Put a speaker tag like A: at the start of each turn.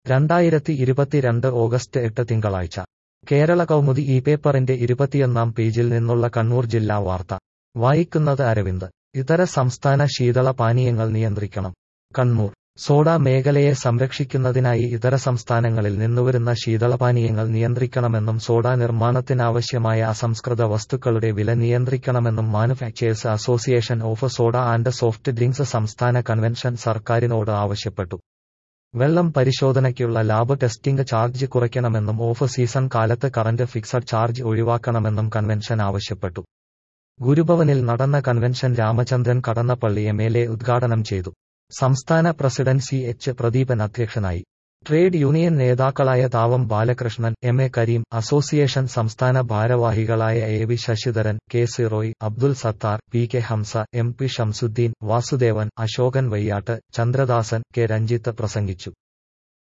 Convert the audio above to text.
A: രണ്ടായിരത്തി ഇരുപത്തിരണ്ട് ഓഗസ്റ്റ് എട്ട് തിങ്കളാഴ്ച കേരള കൗമുദി ഈ പേപ്പറിന്റെ ഇരുപത്തിയൊന്നാം പേജിൽ നിന്നുള്ള കണ്ണൂർ ജില്ലാ വാർത്ത വായിക്കുന്നത് അരവിന്ദ് ഇതര സംസ്ഥാന ശീതള പാനീയങ്ങൾ നിയന്ത്രിക്കണം കണ്ണൂർ സോഡ മേഖലയെ സംരക്ഷിക്കുന്നതിനായി ഇതര സംസ്ഥാനങ്ങളിൽ നിന്നുവരുന്ന ശീതളപാനീയങ്ങൾ നിയന്ത്രിക്കണമെന്നും സോഡ നിർമ്മാണത്തിനാവശ്യമായ അസംസ്കൃത വസ്തുക്കളുടെ വില നിയന്ത്രിക്കണമെന്നും manufacturers association of soda and soft drinks സംസ്ഥാന കൺവെൻഷൻ സർക്കാരിനോട് ആവശ്യപ്പെട്ടു വെള്ളം പരിശോധനയ്ക്കുള്ള ലാബ് ടെസ്റ്റിംഗ് ചാർജ് കുറയ്ക്കണമെന്നും ഓഫ് സീസൺ കാലത്ത് കറന്റ് ഫിക്സഡ് ചാർജ് ഒഴിവാക്കണമെന്നും കൺവെൻഷൻ ആവശ്യപ്പെട്ടു ഗുരുഭവനിൽ നടന്ന convention Ramachandran Kadannappally M L A ഉദ്ഘാടനം ചെയ്തു സംസ്ഥാന പ്രസിഡന്റ് സി എച്ച് പ്രദീപൻ അധ്യക്ഷനായി ട്രേഡ് യൂണിയൻ നേതാക്കളായ Thavam Balakrishnan M A Kareem association സംസ്ഥാന ഭാരവാഹികളായ A V Sasidharan K C Roy Abdul Sathar P K Hamza M P Shamsuddin Vasudevan Ashokan Vayyattu Chandradasan K Ranjith പ്രസംഗിച്ചു